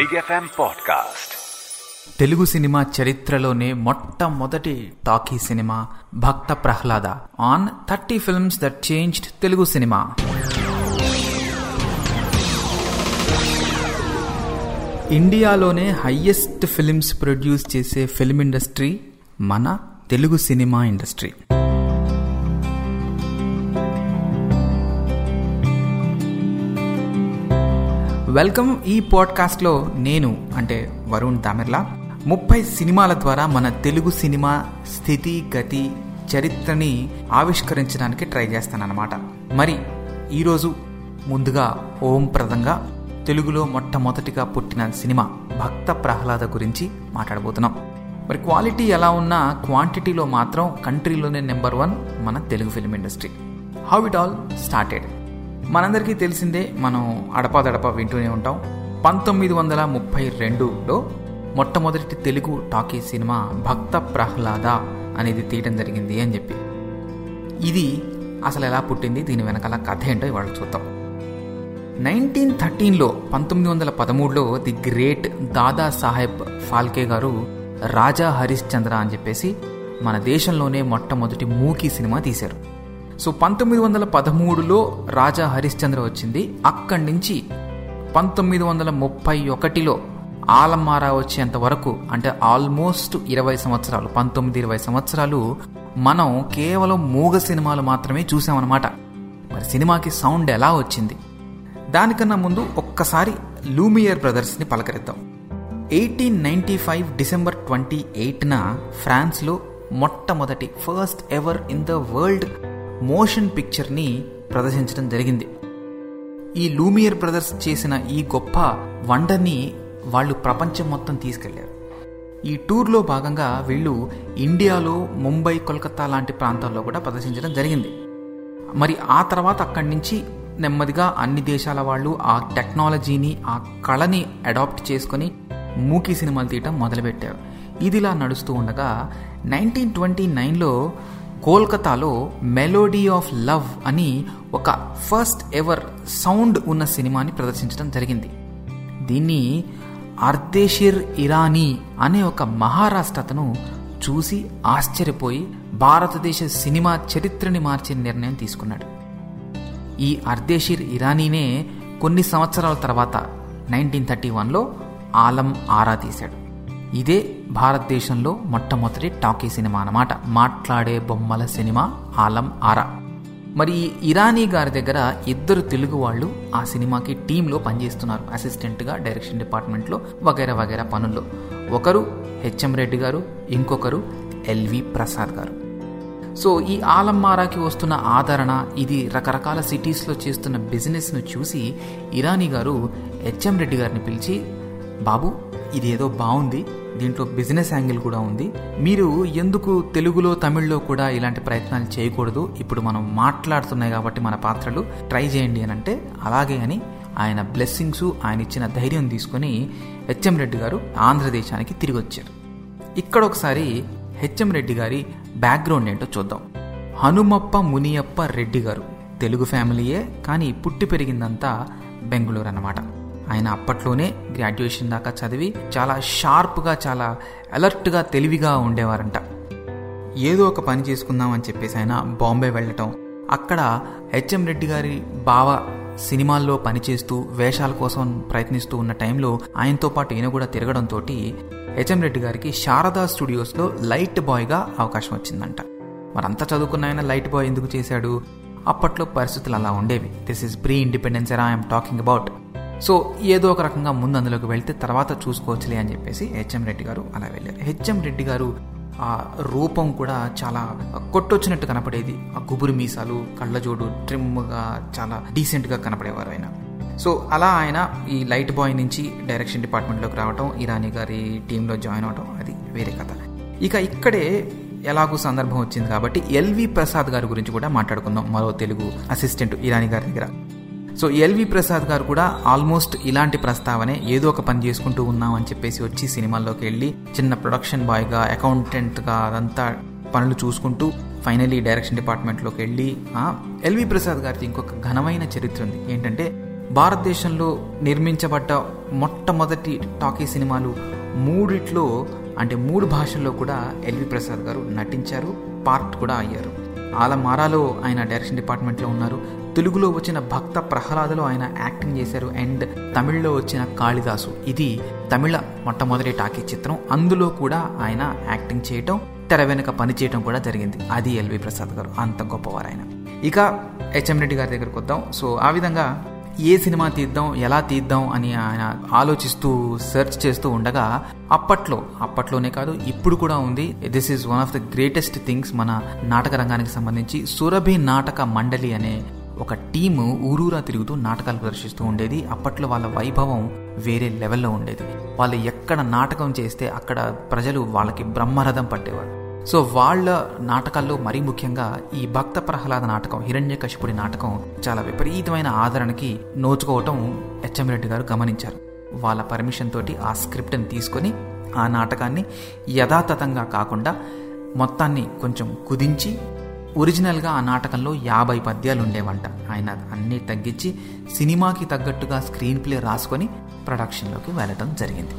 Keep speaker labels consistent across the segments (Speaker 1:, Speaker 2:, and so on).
Speaker 1: Big F M podcast
Speaker 2: Telugu cinema చరిత్రలోనే మొట్టమొదటి talkie cinema Bhakta Prahlada on thirty films that changed Telugu cinema ఇండియాలోనే highest films produce చేసే film industry మన Telugu cinema industry welcome ఈ పాడ్కాస్ట్లో నేను అంటే వరుణ్ దామెర్లా ముప్పై సినిమాల ద్వారా మన తెలుగు సినిమా స్థితి గతి చరిత్రని ఆవిష్కరించడానికి ట్రై చేస్తానన్నమాట మరి ఈరోజు ముందుగా ఓం ప్రదంగా తెలుగులో మొట్టమొదటిగా పుట్టిన సినిమా భక్త ప్రహ్లాద గురించి మాట్లాడబోతున్నాం మరి క్వాలిటీ ఎలా ఉన్నా క్వాంటిటీలో మాత్రం కంట్రీలోనే నెంబర్ వన్ మన Telugu film industry how it all started మనందరికీ తెలిసిందే మనం అడపాదడపా వింటూనే ఉంటాం పంతొమ్మిది వందల ముప్పై రెండులో మొట్టమొదటి తెలుగు టాకీ సినిమా భక్త ప్రహ్లాద అనేది తీయడం జరిగింది అని చెప్పి ఇది అసలు ఎలా పుట్టింది దీని వెనకాల కథ ఏంటో ఇవాళ చూద్దాం నైన్టీన్ థర్టీన్లో పంతొమ్మిది వందల పదమూడులో ది గ్రేట్ దాదా సాహెబ్ ఫాల్కే గారు రాజా హరిశ్చంద్ర అని చెప్పేసి మన దేశంలోనే మొట్టమొదటి మూకీ సినిమా తీశారు సో పంతొమ్మిది వందల పదమూడులో రాజా హరిశ్చంద్ర వచ్చింది అక్కడి నుంచి పంతొమ్మిది వందల ముప్పై ఒకటిలో ఆలమ్మారా వచ్చేంత వరకు అంటే ఆల్మోస్ట్ ఇరవై సంవత్సరాలు పంతొమ్మిది ఇరవై సంవత్సరాలు మనం కేవలం మూగ సినిమాలు మాత్రమే చూసామన్నమాట మరి సినిమాకి సౌండ్ ఎలా వచ్చింది దానికన్నా ముందు ఒక్కసారి లూమియర్ బ్రదర్స్ని పలకరిద్దాం eighteen ninety five December twenty ఎయిట్న ఫ్రాన్స్లో మొట్టమొదటి first ever in the world motion పిక్చర్ని ప్రదర్శించడం జరిగింది ఈ లూమియర్ బ్రదర్స్ చేసిన ఈ గొప్ప వండర్ని వాళ్ళు ప్రపంచం మొత్తం తీసుకెళ్లారు ఈ టూర్లో భాగంగా వీళ్ళు ఇండియాలో ముంబై కోల్కతా లాంటి ప్రాంతాల్లో కూడా ప్రదర్శించడం జరిగింది మరి ఆ తర్వాత అక్కడి నుంచి నెమ్మదిగా అన్ని దేశాల వాళ్ళు ఆ టెక్నాలజీని ఆ కళని అడాప్ట్ చేసుకొని మూకీ సినిమాలు తీయటం మొదలుపెట్టారు ఇదిలా నడుస్తూ ఉండగా నైన్టీన్ ట్వంటీ నైన్లో కోల్కతాలో మెలోడీ ఆఫ్ లవ్ అని ఒక ఫస్ట్ ఎవర్ సౌండ్ ఉన్న సినిమాని ప్రదర్శించడం జరిగింది దీన్ని అర్దేషిర్ ఇరానీ అనే ఒక మహారాష్ట్ర అతను చూసి ఆశ్చర్యపోయి భారతదేశ సినిమా చరిత్రని మార్చే నిర్ణయం తీసుకున్నాడు ఈ అర్దేషిర్ ఇరానీనే కొన్ని సంవత్సరాల తర్వాత నైన్టీన్ థర్టీ వన్లో ఆలం ఆరా తీశాడు ఇదే భారతదేశంలో మొట్టమొదటి టాకీ సినిమా అన్నమాట మాట్లాడే బొమ్మల సినిమా ఆలం ఆరా మరి ఈ ఇరానీ గారి దగ్గర ఇద్దరు తెలుగు వాళ్ళు ఆ సినిమాకి టీంలో పనిచేస్తున్నారు అసిస్టెంట్గా డైరెక్షన్ డిపార్ట్మెంట్లో వగైరా వగైరా పనుల్లో ఒకరు హెచ్ఎం రెడ్డి గారు ఇంకొకరు ఎల్వి ప్రసాద్ గారు సో ఈ ఆలమ్మారాకి వస్తున్న ఆదరణ ఇది రకరకాల సిటీస్లో చేస్తున్న బిజినెస్ను చూసి ఇరానీ గారు హెచ్ఎం రెడ్డి గారిని పిలిచి బాబు ఇది ఏదో బాగుంది దీంట్లో బిజినెస్ యాంగిల్ కూడా ఉంది మీరు ఎందుకు తెలుగులో తమిళ్లో కూడా ఇలాంటి ప్రయత్నాలు చేయకూడదు ఇప్పుడు మనం మాట్లాడుతున్నాయి కాబట్టి మన పాత్రలు ట్రై చేయండి అని అంటే అలాగే అని ఆయన బ్లెస్సింగ్స్ ఆయన ఇచ్చిన ధైర్యం తీసుకొని హెచ్ఎం రెడ్డి గారు ఆంధ్రదేశానికి తిరిగి వచ్చారు ఇక్కడ ఒకసారి హెచ్ఎం రెడ్డి గారి బ్యాక్గ్రౌండ్ ఏంటో చూద్దాం హనుమప్ప మునియప్ప రెడ్డి గారు తెలుగు ఫ్యామిలీయే కానీ పుట్టి పెరిగిందంతా బెంగళూరు అన్నమాట ఆయన అప్పట్లోనే గ్రాడ్యుయేషన్ దాకా చదివి చాలా షార్ప్గా చాలా అలర్ట్గా తెలివిగా ఉండేవారంట ఏదో ఒక పని చేసుకుందామని చెప్పేసి ఆయన బాంబే వెళ్ళటం అక్కడ హెచ్ఎం రెడ్డి గారి బావ సినిమాల్లో పనిచేస్తూ వేషాల కోసం ప్రయత్నిస్తూ ఉన్న టైంలో ఆయనతో పాటు ఈయన కూడా తిరగడంతో హెచ్ఎం రెడ్డి గారికి శారదా స్టూడియోస్లో లైట్ బాయ్గా అవకాశం వచ్చిందంట మరంతా చదువుకున్న ఆయన లైట్ బాయ్ ఎందుకు చేశాడు అప్పట్లో పరిస్థితులు అలా ఉండేవి this is pre independence era I'm talking about so ఏదో ఒక రకంగా ముందు అందులోకి వెళ్తే తర్వాత చూసుకోవచ్చులే అని చెప్పేసి హెచ్ఎం రెడ్డి గారు అలా వెళ్ళారు హెచ్ఎం రెడ్డి గారు ఆ రూపం కూడా చాలా కొట్టొచ్చినట్టు కనపడేది ఆ గుబురు మీసాలు కళ్ళజోడు ట్రిమ్గా చాలా డీసెంట్గా కనపడేవారు ఆయన సో అలా ఆయన ఈ లైట్ బాయ్ నుంచి డైరెక్షన్ డిపార్ట్మెంట్లోకి రావటం ఇరానీ గారి టీంలో జాయిన్ అవటం అది వేరే కథ ఇక ఇక్కడే ఎలాగూ సందర్భం వచ్చింది కాబట్టి ఎల్వి ప్రసాద్ గారి గురించి కూడా మాట్లాడుకుందాం మరో తెలుగు అసిస్టెంట్ ఇరానీ గారి దగ్గర సో ఎల్వి ప్రసాద్ గారు కూడా ఆల్మోస్ట్ ఇలాంటి ప్రస్తావనే ఏదో ఒక పని చేసుకుంటూ ఉన్నాం అని చెప్పేసి వచ్చి సినిమాల్లోకి వెళ్ళి చిన్న ప్రొడక్షన్ బాయ్గా అకౌంటెంట్గా అదంతా పనులు చూసుకుంటూ ఫైనలీ డైరెక్షన్ డిపార్ట్మెంట్లోకి వెళ్ళి ఎల్వి ప్రసాద్ గారికి ఇంకొక ఘనమైన చరిత్ర ఉంది ఏంటంటే భారతదేశంలో నిర్మించబడ్డ మొట్టమొదటి టాకీ సినిమాలు మూడిట్లో అంటే మూడు భాషల్లో కూడా ఎల్వి ప్రసాద్ గారు నటించారు పార్ట్ కూడా అయ్యారు ఆలమారాలో ఆయన డైరెక్షన్ డిపార్ట్మెంట్లో ఉన్నారు తెలుగులో వచ్చిన భక్త ప్రహ్లాదలో ఆయన యాక్టింగ్ చేశారు అండ్ తమిళ్లో వచ్చిన కాళిదాసు ఇది తమిళ మొట్టమొదటి టాకీ చిత్రం అందులో కూడా ఆయన యాక్టింగ్ చేయటం తెర వెనుక పని చేయటం కూడా జరిగింది అది ఎల్వి ప్రసాద్ గారు అంత గొప్పవారు ఆయన ఇక హెచ్ఎం రెడ్డి గారి దగ్గరకు వద్దాం సో ఆ విధంగా ఏ సినిమా తీద్దాం ఎలా తీద్దాం అని ఆయన ఆలోచిస్తూ సెర్చ్ చేస్తూ ఉండగా అప్పట్లో అప్పట్లోనే కాదు ఇప్పుడు కూడా ఉంది this is one of the greatest things మన నాటక రంగానికి సంబంధించి సురభి నాటక మండలి అనే ఒక టీము ఊరూరా తిరుగుతూ నాటకాలు ప్రదర్శిస్తూ ఉండేది అప్పట్లో వాళ్ళ వైభవం వేరే లెవెల్లో ఉండేది వాళ్ళు ఎక్కడ నాటకం చేస్తే అక్కడ ప్రజలు వాళ్ళకి బ్రహ్మరథం పట్టేవారు సో వాళ్ళ నాటకాల్లో మరీ ముఖ్యంగా ఈ భక్త ప్రహ్లాద నాటకం హిరణ్యకశిపుడి నాటకం చాలా విపరీతమైన ఆదరణకి నోచుకోవటం హెచ్ఎం రెడ్డి గారు గమనించారు వాళ్ళ పర్మిషన్ తోటి ఆ స్క్రిప్ట్ని తీసుకొని ఆ నాటకాన్ని యథాతథంగా కాకుండా మొత్తాన్ని కొంచెం కుదించి ఒరిజినల్గా ఆ నాటకంలో యాభై పద్యాలు ఉండేవంట ఆయన అన్నీ తగ్గించి సినిమాకి తగ్గట్టుగా స్క్రీన్ ప్లే రాసుకొని ప్రొడక్షన్లోకి వెళ్ళటం జరిగింది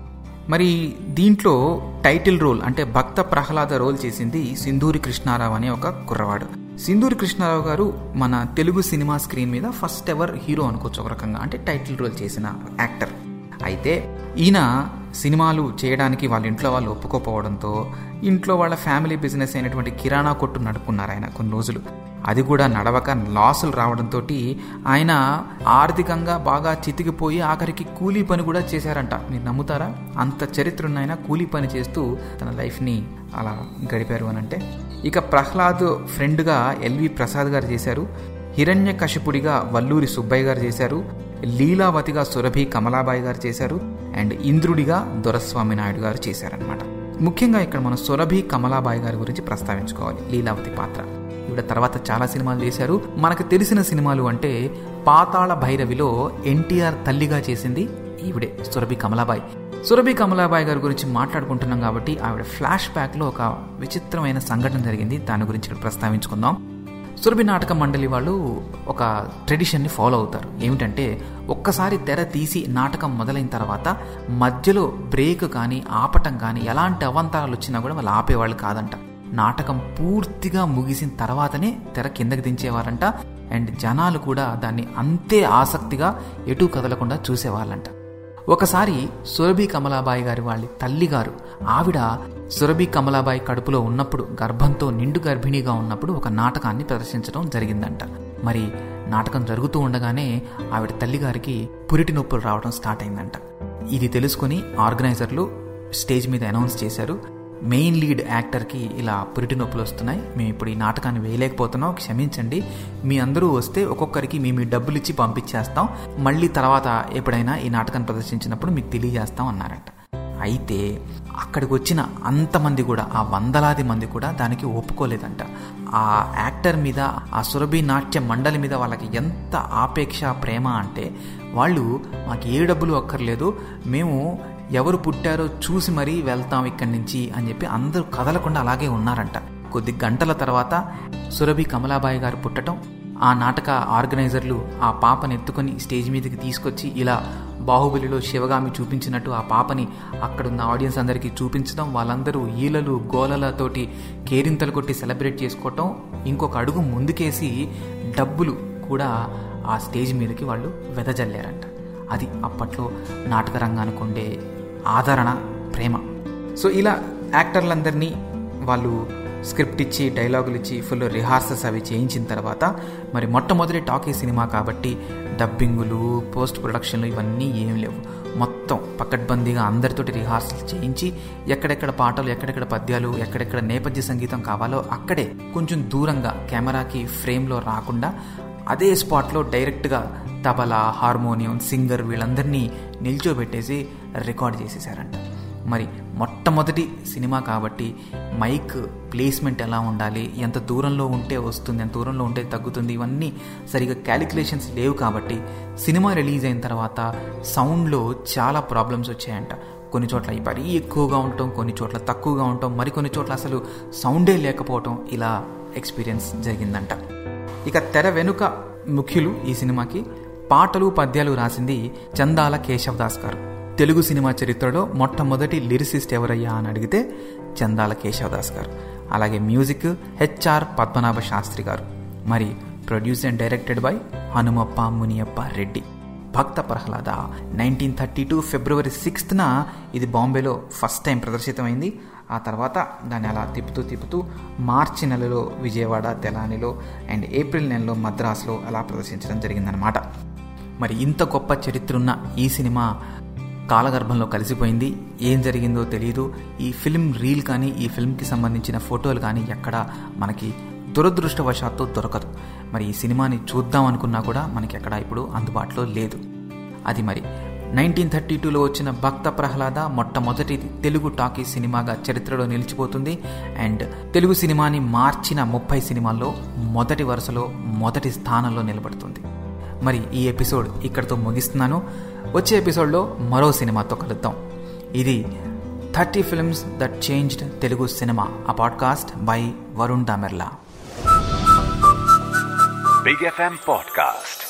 Speaker 2: మరి దీంట్లో టైటిల్ రోల్ అంటే భక్త ప్రహ్లాద రోల్ చేసింది సింధూరి కృష్ణారావు అనే ఒక కుర్రవాడు సింధూరి కృష్ణారావు గారు మన తెలుగు సినిమా స్క్రీన్ మీద ఫస్ట్ ఎవర్ హీరో అనుకోవచ్చు ఒక రకంగా అంటే టైటిల్ రోల్ చేసిన యాక్టర్ అయితే ఈయన సినిమాలు చేయడానికి వాళ్ళ ఇంట్లో వాళ్ళు ఒప్పుకోపోవడంతో ఇంట్లో వాళ్ళ ఫ్యామిలీ బిజినెస్ అయినటువంటి కిరాణా కొట్టు నడుపుకున్నారు ఆయన కొన్ని రోజులు అది కూడా నడవక లాసులు రావడంతో ఆయన ఆర్థికంగా బాగా చితికిపోయి ఆఖరికి కూలీ పని కూడా చేశారంట మీరు నమ్ముతారా అంత చరిత్ర ఉన్న ఆయన కూలీ పని చేస్తూ తన లైఫ్ని అలా గడిపారు అని అంటే ఇక ప్రహ్లాద్ ఫ్రెండ్గా ఎల్వి ప్రసాద్ గారు చేశారు హిరణ్య కశిపుడిగా వల్లూరి సుబ్బయ్య గారు చేశారు లీలావతిగా సురభి కమలాబాయి గారు చేశారు అండ్ ఇంద్రుడిగా దొరస్వామి నాయుడు గారు చేశారనమాట ముఖ్యంగా ఇక్కడ మనం సురభి కమలాబాయి గారి గురించి ప్రస్తావించుకోవాలి లీలావతి పాత్ర ఈవిడ తర్వాత చాలా సినిమాలు చేశారు మనకు తెలిసిన సినిమాలు అంటే పాతాళ భైరవిలో ఎన్టీఆర్ తల్లిగా చేసింది ఈవిడే సురభి కమలాబాయి సురభి కమలాబాయి గారి గురించి మాట్లాడుకుంటున్నాం కాబట్టి ఆవిడ ఫ్లాష్ బ్యాక్లో ఒక విచిత్రమైన సంఘటన జరిగింది దాని గురించి ఇక్కడ ప్రస్తావించుకుందాం సురభి నాటక మండలి వాళ్ళు ఒక ట్రెడిషన్ని ఫాలో అవుతారు ఏమిటంటే ఒక్కసారి తెర తీసి నాటకం మొదలైన తర్వాత మధ్యలో బ్రేక్ కానీ ఆపటం కానీ ఎలాంటి అవంతరాలు వచ్చినా కూడా వాళ్ళు ఆపేవాళ్ళు కాదంట నాటకం పూర్తిగా ముగిసిన తర్వాతనే తెర కిందకి దించేవారంట అండ్ జనాలు కూడా దాన్ని అంతే ఆసక్తిగా ఎటు కదలకుండా చూసేవాళ్ళంట ఒకసారి సురభి కమలాబాయి గారి వాళ్ళ తల్లిగారు ఆవిడ సురభి కమలాబాయి కడుపులో ఉన్నప్పుడు గర్భంతో నిండు గర్భిణిగా ఉన్నప్పుడు ఒక నాటకాన్ని ప్రదర్శించడం జరిగిందంట మరి నాటకం జరుగుతూ ఉండగానే ఆవిడ తల్లిగారికి పురిటి నొప్పులు రావడం స్టార్ట్ అయిందంట ఇది తెలుసుకొని ఆర్గనైజర్లు స్టేజ్ మీద అనౌన్స్ చేశారు మెయిన్ లీడ్ యాక్టర్కి ఇలా పురిటి నొప్పులు వస్తున్నాయి మేము ఇప్పుడు ఈ నాటకాన్ని వేయలేకపోతున్నాం క్షమించండి మీ అందరూ వస్తే ఒక్కొక్కరికి మేము ఈ డబ్బులు ఇచ్చి పంపించేస్తాం మళ్ళీ తర్వాత ఎప్పుడైనా ఈ నాటకాన్ని ప్రదర్శించినప్పుడు మీకు తెలియజేస్తాం అన్నారంట అయితే అక్కడికి వచ్చిన అంతమంది కూడా ఆ వందలాది మంది కూడా దానికి ఒప్పుకోలేదంట ఆ యాక్టర్ మీద ఆ సురభి నాట్య మండలి మీద వాళ్ళకి ఎంత ఆపేక్ష ప్రేమ అంటే వాళ్ళు మాకు ఏ డబ్బులు అక్కర్లేదు మేము ఎవరు పుట్టారో చూసి మరీ వెళ్తాం ఇక్కడి నుంచి అని చెప్పి అందరూ కదలకుండా అలాగే ఉన్నారంట కొద్ది గంటల తర్వాత సురభి కమలాబాయి గారు పుట్టడం ఆ నాటక ఆర్గనైజర్లు ఆ పాపని ఎత్తుకొని స్టేజ్ మీదకి తీసుకొచ్చి ఇలా బాహుబలిలో శివగామి చూపించినట్టు ఆ పాపని అక్కడున్న ఆడియన్స్ అందరికీ చూపించడం వాళ్ళందరూ ఈలలు గోలలతోటి కేరింతలు కొట్టి సెలబ్రేట్ చేసుకోవటం ఇంకొక అడుగు ముందుకేసి డబ్బులు కూడా ఆ స్టేజ్ మీదకి వాళ్ళు వెదజల్లారంట అది అప్పట్లో నాటక రంగానికి ఉండే ఆదరణ ప్రేమ సో ఇలా యాక్టర్లందరినీ వాళ్ళు స్క్రిప్ట్ ఇచ్చి డైలాగులు ఇచ్చి ఫుల్ రిహార్సల్స్ అవి చేయించిన తర్వాత మరి మొట్టమొదటి టాకీ సినిమా కాబట్టి డబ్బింగులు పోస్ట్ ప్రొడక్షన్లు ఇవన్నీ ఏం లేవు మొత్తం పకడ్బందీగా అందరితోటి రిహార్సల్ చేయించి ఎక్కడెక్కడ పాటలు ఎక్కడెక్కడ పద్యాలు ఎక్కడెక్కడ నేపథ్య సంగీతం కావాలో అక్కడే కొంచెం దూరంగా కెమెరాకి ఫ్రేమ్లో రాకుండా అదే స్పాట్లో డైరెక్ట్గా తబలా హార్మోనియం సింగర్ వీళ్ళందరినీ నిల్చోబెట్టేసి రికార్డ్ చేసేసారంట మరి మొట్టమొదటి సినిమా కాబట్టి మైక్ ప్లేస్మెంట్ ఎలా ఉండాలి ఎంత దూరంలో ఉంటే వస్తుంది ఎంత దూరంలో ఉంటే తగ్గుతుంది ఇవన్నీ సరిగా క్యాలిక్యులేషన్స్ లేవు కాబట్టి సినిమా రిలీజ్ అయిన తర్వాత సౌండ్లో చాలా ప్రాబ్లమ్స్ వచ్చాయంట కొన్ని చోట్ల మరీ ఎక్కువగా ఉండటం కొన్ని చోట్ల తక్కువగా ఉండటం మరికొన్ని చోట్ల అసలు సౌండే లేకపోవటం ఇలా ఎక్స్పీరియన్స్ జరిగిందంట ఇక తెర వెనుక ముఖ్యులు ఈ సినిమాకి పాటలు పద్యాలు రాసింది చందాల కేశవదాస్ గారు తెలుగు సినిమా చరిత్రలో మొట్టమొదటి లిరిసిస్ట్ ఎవరయ్యా అని అడిగితే చందాల కేశవదాస్ గారు అలాగే మ్యూజిక్ హెచ్ఆర్ పద్మనాభ శాస్త్రి గారు మరి produce and directed by Hanumappa Muniyappa Reddy Bhakta Prahlada nineteen thirty two ఫిబ్రవరి సిక్స్త్న ఇది బాంబేలో ఫస్ట్ టైం ప్రదర్శితమైంది ఆ తర్వాత దాన్ని అలా తిప్పుతూ తిప్పుతూ మార్చి నెలలో విజయవాడ తెలానిలో అండ్ ఏప్రిల్ నెలలో మద్రాసులో అలా ప్రదర్శించడం జరిగిందనమాట మరి ఇంత గొప్ప చరిత్ర ఉన్న ఈ సినిమా కాలగర్భంలో కలిసిపోయింది ఏం జరిగిందో తెలియదు ఈ ఫిల్మ్ రీల్ కానీ ఈ ఫిల్మ్కి సంబంధించిన ఫోటోలు కానీ ఎక్కడ మనకి దురదృష్టవశాత్తు దొరకదు మరి ఈ సినిమాని చూద్దాం అనుకున్నా కూడా మనకి ఎక్కడ ఇప్పుడు అందుబాటులో లేదు అది మరి నైన్టీన్ థర్టీ టూలో వచ్చిన భక్త ప్రహ్లాద మొట్టమొదటి తెలుగు టాకీ సినిమాగా చరిత్రలో నిలిచిపోతుంది అండ్ తెలుగు సినిమాని మార్చిన ముప్పై సినిమాల్లో మొదటి వరుసలో మొదటి స్థానంలో నిలబడుతుంది మరి ఈ ఎపిసోడ్ ఇక్కడితో ముగిస్తున్నాను వచ్చే ఎపిసోడ్లో మరో సినిమాతో కలుద్దాం ఇది thirty films that changed Telugu cinema a podcast by Varun Damerla
Speaker 1: Big FM Podcast.